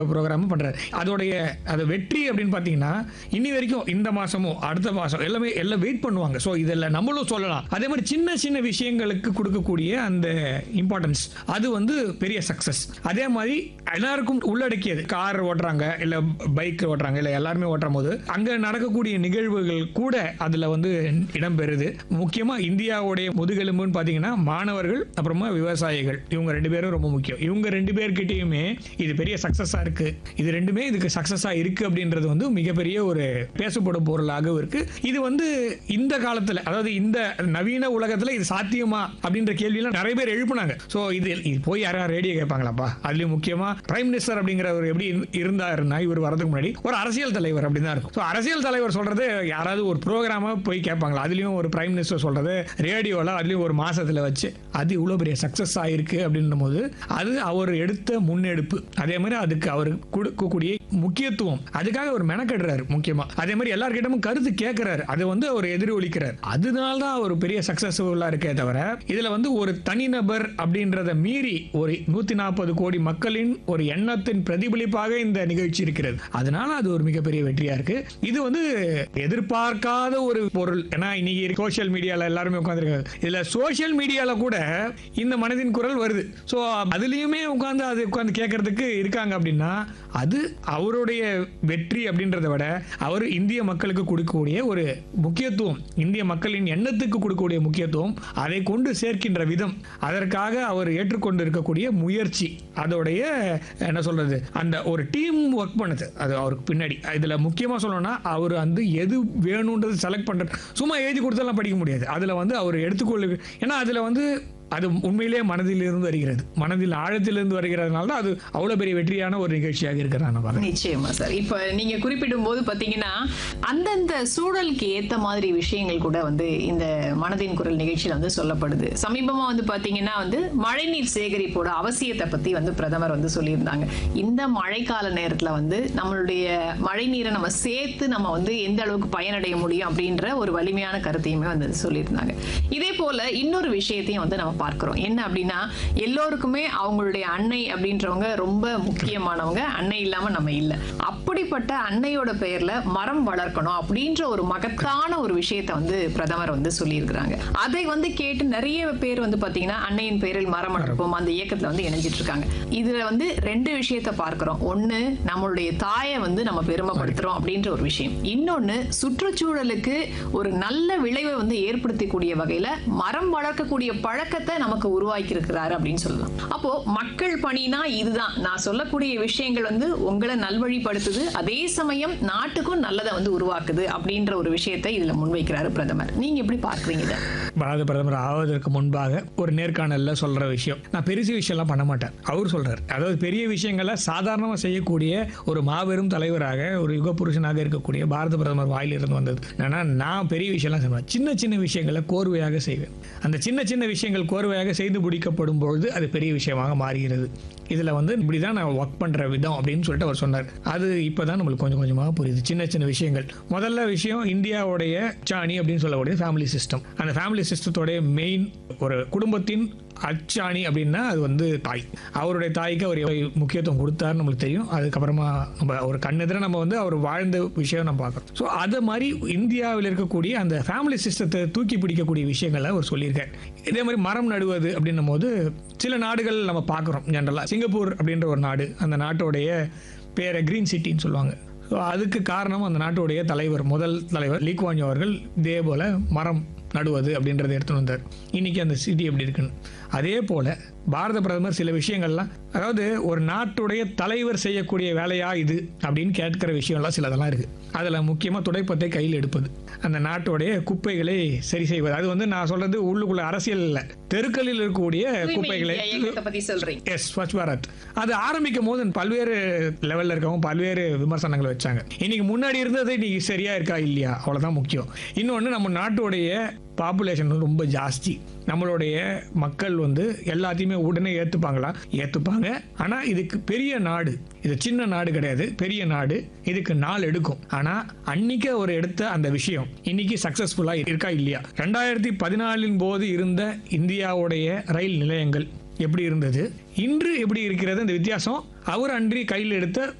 Program பண்றாரு அதோடைய அது வெற்றி அப்படின்னு பார்த்தீங்கன்னா இனி வரைக்கும் இந்த மாசமும் அடுத்த மாசம் எல்லாமே எல்லாம் வெயிட் பண்ணுவாங்க ஸோ இதில் நம்மளும் சொல்லலாம் அதே மாதிரி சின்ன சின்ன விஷயங்களுக்கு கொடுக்கக்கூடிய அந்த இம்பார்ட்டன்ஸ் அது வந்து பெரிய சக்சஸ் அதே மாதிரி எல்லாருக்கும் உள்ளடக்கியது கார் ஓட்டுறாங்க இல்லை பைக் ஓட்டுறாங்க இல்லை எல்லாருமே ஓட்டுற போது அங்கே நடக்கக்கூடிய நிகழ்வுகள் கூட அதில் வந்து இடம்பெறுது முக்கியமாக இந்தியாவுடைய முதுகெலும்புன்னு பார்த்தீங்கன்னா மாணவர்கள் அப்புறமா விவசாயிகள் இவங்க ரெண்டு பேரும் ரொம்ப முக்கியம் இவங்க ரெண்டு பேர்கிட்டயுமே இது பெரிய சக்ஸஸாக இருக்கு இது ரெண்டுமே இதுக்கு சக்ஸஸாக இருக்கு அப்படின்றது வந்து மிகப்பெரிய ஒரு பேசப்படும் பொருளாகவும் இருக்கு இது வந்து இந்த காலத்தில் அதாவது இந்த நவீன உலகத்தில் இது சாத்தியமா அப்படின்ற கேள்வியெல்லாம் நிறைய பேர் எழுப்புனாங்க ஸோ இது இது போய் யாரா ரேடியோ கேட்பாங்களாப்பா அதுலயும் முக்கியமா பிரைம் மினிஸ்டர் அப்படிங்கிறவர் எப்படி இரு- இருந்தாருன்னா இவர் வரதுக்கு முன்னாடி ஒரு அரசியல் தலைவர் அப்படி தான் இருக்கும் ஸோ அரசியல் தலைவர் சொல்றது யாராவது ஒரு ப்ரோக்ராமா போய் கேட்பாங்களா அதுலயும் ஒரு பிரைம் மினிஸ்டர் சொல்றது ரேடியோல அதுலயும் ஒரு மாசத்துல வச்சு அது இவ்வளோ பெரிய சக்சஸ் ஆயிருக்கு அப்படின்னும் போது அது அவர் எடுத்த முன்னெடுப்பு அதே மாதிரி அதுக்கு அவர் கொடுக்கக்கூடிய முக்கியத்துவம் அதுக்காக அவர் மெனக்கெடுறாரு முக்கியமா அதே மாதிரி எல்லார்கிட்டமும் கருத்து கேட்கிறாரு அதை வந்து அவர் எதிரொலிக்கிறார் அதனால தான் அவர் பெரிய சக்சஸ்ஃபுல்லா இருக்கே தவிர இதுல வந்து ஒரு தனிநபர் அப்படின்றத மீறி ஒரு நூத்தி நாற்பது கோடி மக்களின் ஒரு எண்ணத்தின் பிரதிபலிப்பாக இந்த நிகழ்ச்சி இருக்கிறது அதனால அது ஒரு மிகப்பெரிய வெற்றியா இருக்கு இது வந்து எதிர்பார்க்காத ஒரு பொருள் ஏன்னா இன்னைக்கு சோஷியல் மீடியால எல்லாருமே உட்காந்துருக்காங்க இதுல சோஷியல் மீடியால கூட இந்த மனதின் குரல் வருது ஸோ அதுலயுமே உட்காந்து அது உட்காந்து கேட்கறதுக்கு இருக்காங்க அப்படின்னா அது அவருடைய வெற்றி அப்படின்றத விட அவர் இந்திய மக்களுக்கு கொடுக்கக்கூடிய ஒரு முக்கியத்துவம் இந்திய மக்களின் எண்ணத்துக்கு கொடுக்கக்கூடிய முக்கியத்துவம் அதை கொண்டு சேர்க்கின்ற விதம் அதற்காக அவர் ஏற்றுக்கொண்டு இருக்கக்கூடிய முயற்சி அதோடைய என்ன சொல்றது அந்த ஒரு டீம் ஒர்க் பண்ணுது அது அவருக்கு பின்னாடி இதுல முக்கியமா சொல்லணும்னா அவர் வந்து எது வேணுன்றது செலக்ட் பண்ற சும்மா எழுதி கொடுத்தெல்லாம் படிக்க முடியாது அதுல வந்து அவர் எடுத்துக்கொள்ளு ஏன்னா அதுல வந்து அது உண்மையிலேயே மனதிலிருந்து வருகிறது மனதில் ஆழத்திலிருந்து வருகிறதுனால தான் அது அவ்வளவு பெரிய வெற்றியான ஒரு நிகழ்ச்சியாக இருக்கிறான் நான் பார்க்கிறேன். நிச்சயமா சார் இப்ப நீங்க குறிப்பிடும் போது பாத்தீங்கன்னா அந்தந்த சூழலுக்கு ஏத்த மாதிரி விஷயங்கள் கூட வந்து இந்த மனதின் குரல் நிகழ்ச்சியில வந்து சொல்லப்படுது சமீபமா வந்து பாத்தீங்கன்னா வந்து மழைநீர் சேகரிப்போட அவசியத்தை பத்தி வந்து பிரதமர் வந்து சொல்லியிருந்தாங்க இந்த மழைக்கால நேரத்துல வந்து நம்மளுடைய மழைநீரை நம்ம சேர்த்து நம்ம வந்து எந்த அளவுக்கு பயனடைய முடியும் அப்படின்ற ஒரு வலிமையான கருத்தையுமே வந்து சொல்லியிருந்தாங்க இதே போல இன்னொரு விஷயத்தையும் வந்து நம்ம பார்க்கிறோம் என்ன அப்படின்னா எல்லோருக்குமே அவங்களுடைய அன்னை அப்படின்றவங்க ரொம்ப முக்கியமானவங்க அன்னை இல்லாம நம்ம இல்ல அப்படிப்பட்ட அன்னையோட பெயர்ல மரம் வளர்க்கணும் அப்படின்ற ஒரு மகத்தான ஒரு விஷயத்தை வந்து பிரதமர் வந்து சொல்லியிருக்கிறாங்க அதை வந்து கேட்டு நிறைய பேர் வந்து பாத்தீங்கன்னா அன்னையின் பெயரில் மரம் வளர்ப்போம் அந்த இயக்கத்துல வந்து இணைஞ்சிட்டு இருக்காங்க இதுல வந்து ரெண்டு விஷயத்தை பார்க்கிறோம் ஒண்ணு நம்மளுடைய தாயை வந்து நம்ம பெருமைப்படுத்துறோம் அப்படின்ற ஒரு விஷயம் இன்னொன்னு சுற்றுச்சூழலுக்கு ஒரு நல்ல விளைவை வந்து ஏற்படுத்தக்கூடிய வகையில மரம் வளர்க்கக்கூடிய பழக்கத்தை நமக்கு உருவாக்கி இருக்கிறாரு அப்படின்னு சொல்லலாம் அப்போ மக்கள் பணினா இதுதான் நான் சொல்லக்கூடிய விஷயங்கள் வந்து உங்களை நல்வழிப்படுத்துது அதே சமயம் நாட்டுக்கும் நல்லதை வந்து உருவாக்குது அப்படின்ற ஒரு விஷயத்தை இதுல முன்வைக்கிறாரு பிரதமர் நீங்க எப்படி பார்க்கறீங்க இதை பாரத பிரதமர் ஆவதற்கு முன்பாக ஒரு நேர்காணல்ல சொல்ற விஷயம் நான் பெரிய விஷயம்லாம் பண்ண மாட்டேன் அவர் சொல்றாரு அதாவது பெரிய விஷயங்களை சாதாரணமாக செய்யக்கூடிய ஒரு மாபெரும் தலைவராக ஒரு யுக புருஷனாக இருக்கக்கூடிய பாரத பிரதமர் வாயிலிருந்து வந்தது என்னன்னா நான் பெரிய விஷயம்லாம் செய்வேன் சின்ன சின்ன விஷயங்களை கோர்வையாக செய்வேன் அந்த சின்ன சின்ன விஷயங்கள் கோர்வையாக செய்து முடிக்கப்படும் பொழுது அது பெரிய விஷயமாக மாறுகிறது இதில் வந்து இப்படி தான் நான் ஒர்க் பண்ணுற விதம் அப்படின்னு சொல்லிட்டு அவர் சொன்னார் அது இப்போ தான் நம்மளுக்கு கொஞ்சம் கொஞ்சமாக புரியுது சின்ன சின்ன விஷயங்கள் முதல்ல விஷயம் இந்தியாவுடைய சாணி அப்படின்னு சொல்லக்கூடிய ஃபேமிலி சிஸ்டம் அந்த ஃபேமிலி சிஸ்டத்தோடைய மெயின் ஒரு குடும்பத்தின் அச்சாணி அப்படின்னா அது வந்து தாய் அவருடைய தாய்க்கு அவர் எவ்வளவு முக்கியத்துவம் கொடுத்தாருன்னு நம்மளுக்கு தெரியும் அதுக்கப்புறமா நம்ம ஒரு கண்ணெதிர நம்ம வந்து அவர் வாழ்ந்த விஷயம் நம்ம பார்க்குறோம் ஸோ அது மாதிரி இந்தியாவில் இருக்கக்கூடிய அந்த ஃபேமிலி சிஸ்டத்தை தூக்கி பிடிக்கக்கூடிய விஷயங்களை அவர் சொல்லியிருக்கார் இதே மாதிரி மரம் நடுவது அப்படின்னும் போது சில நாடுகள் நம்ம பார்க்குறோம் ஜென்ரலாக சிங்கப்பூர் அப்படின்ற ஒரு நாடு அந்த நாட்டோடைய பேரை கிரீன் சிட்டின்னு சொல்லுவாங்க ஸோ அதுக்கு காரணம் அந்த நாட்டுடைய தலைவர் முதல் தலைவர் லீக்வான்யோ அவர்கள் இதே போல மரம் நடுவது அப்படின்றத எடுத்துன்னு வந்தார் இன்னைக்கு அந்த சிட்டி எப்படி இருக்குன்னு அதே போல பாரத பிரதமர் சில விஷயங்கள்லாம் அதாவது ஒரு நாட்டுடைய தலைவர் செய்யக்கூடிய வேலையா இது அப்படின்னு கேட்கிற விஷயம்லாம் சிலதெல்லாம் இருக்கு அதில் முக்கியமாக துடைப்பத்தை கையில் எடுப்பது அந்த நாட்டுடைய குப்பைகளை சரி செய்வது அது வந்து நான் சொல்றது உள்ளுக்குள்ள அரசியல் இல்லை தெருக்களில் இருக்கக்கூடிய தூய்மை குப்பைகளை இந்தியா இயக்கத்தை பத்தி சொல்றீங்க எஸ் ஸ்வச் பாரத் அது ஆரம்பிக்கும் போது பல்வேறு லெவல்ல இருக்கவங்க பல்வேறு விமர்சனங்களை வச்சாங்க இன்னைக்கு முன்னாடி இருந்தது இன்னைக்கு சரியா இருக்கா இல்லையா அவ்வளவுதான் முக்கியம் இன்னொன்று நம்ம நாட்டுடைய பாப்புலேஷன் ரொம்ப ஜாஸ்தி நம்மளுடைய மக்கள் வந்து எல்லாத்தையுமே உடனே ஏற்றுப்பாங்களா ஏற்றுப்பாங்க ஆனால் இதுக்கு பெரிய நாடு இது சின்ன நாடு கிடையாது பெரிய நாடு இதுக்கு நாள் எடுக்கும் ஆனால் அன்னைக்கு அவர் எடுத்த அந்த விஷயம் இன்னைக்கு சக்ஸஸ்ஃபுல்லாக இருக்கா இல்லையா ரெண்டாயிரத்தி பதினாலின் போது இருந்த இந்தியாவுடைய ரயில் நிலையங்கள் எப்படி இருந்தது இன்று எப்படி இருக்கிறது அந்த வித்தியாசம் அவர் அன்றி கையில் எடுத்த